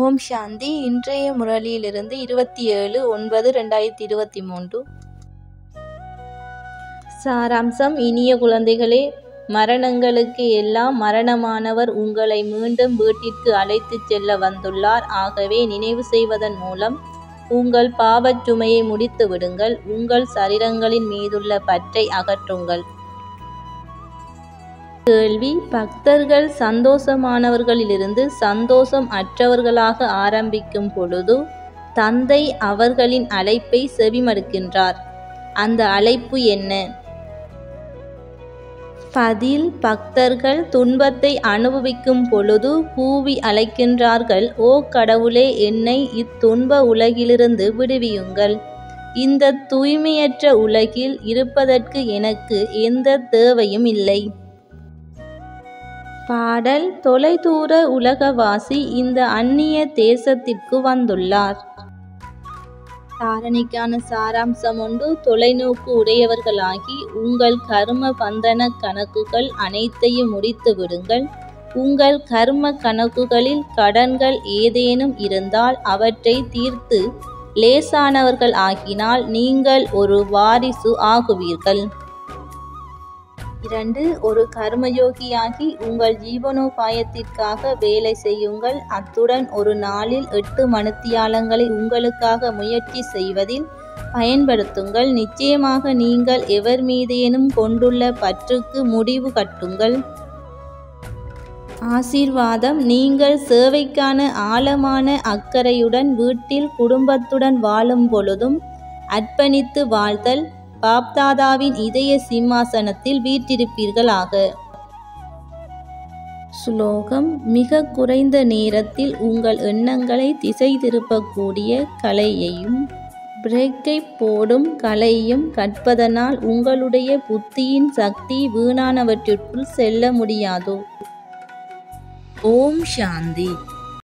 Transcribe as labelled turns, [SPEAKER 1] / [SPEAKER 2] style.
[SPEAKER 1] ஓம் சாந்தி இன்றைய முரளியிலிருந்து இருபத்தி ஏழு ஒன்பது ரெண்டாயிரத்தி இருபத்தி மூன்று சாராம்சம் இனிய குழந்தைகளே மரணங்களுக்கு எல்லாம் மரணமானவர் உங்களை மீண்டும் வீட்டிற்கு அழைத்துச் செல்ல வந்துள்ளார் ஆகவே நினைவு செய்வதன் மூலம் உங்கள் பாவச் சுமையை முடித்து விடுங்கள் உங்கள் சரீரங்களின் மீதுள்ள பற்றை அகற்றுங்கள் கேள்வி பக்தர்கள் சந்தோஷமானவர்களிலிருந்து சந்தோஷம் அற்றவர்களாக ஆரம்பிக்கும் பொழுது தந்தை அவர்களின் அழைப்பை செவிமடுக்கின்றார் அந்த அழைப்பு என்ன பதில் பக்தர்கள் துன்பத்தை அனுபவிக்கும் பொழுது கூவி அழைக்கின்றார்கள் ஓ கடவுளே என்னை இத்துன்ப உலகிலிருந்து விடுவியுங்கள் இந்த தூய்மையற்ற உலகில் இருப்பதற்கு எனக்கு எந்த தேவையும் இல்லை பாடல் தொலைதூர உலகவாசி இந்த அந்நிய தேசத்திற்கு வந்துள்ளார் தாரணைக்கான சாராம்சம் ஒன்று தொலைநோக்கு உடையவர்களாகி உங்கள் கர்ம பந்தன கணக்குகள் அனைத்தையும் முடித்து விடுங்கள் உங்கள் கர்ம கணக்குகளில் கடன்கள் ஏதேனும் இருந்தால் அவற்றை தீர்த்து லேசானவர்கள் ஆகினால் நீங்கள் ஒரு வாரிசு ஆகுவீர்கள் இரண்டு ஒரு கர்மயோகியாகி உங்கள் ஜீவனோபாயத்திற்காக வேலை செய்யுங்கள் அத்துடன் ஒரு நாளில் எட்டு மணித்தியாலங்களை உங்களுக்காக முயற்சி செய்வதில் பயன்படுத்துங்கள் நிச்சயமாக நீங்கள் எவர் மீதேனும் கொண்டுள்ள பற்றுக்கு முடிவு கட்டுங்கள் ஆசீர்வாதம் நீங்கள் சேவைக்கான ஆழமான அக்கறையுடன் வீட்டில் குடும்பத்துடன் வாழும் பொழுதும் அர்ப்பணித்து வாழ்தல் பாப்தாதாவின் இதய சிம்மாசனத்தில் வீற்றிருப்பீர்களாக ஸ்லோகம் மிக குறைந்த நேரத்தில் உங்கள் எண்ணங்களை திசை திருப்பக்கூடிய கலையையும் பிரேக்கை போடும் கலையும் கற்பதனால் உங்களுடைய புத்தியின் சக்தி வீணானவற்றிற்குள் செல்ல முடியாதோ
[SPEAKER 2] ஓம் சாந்தி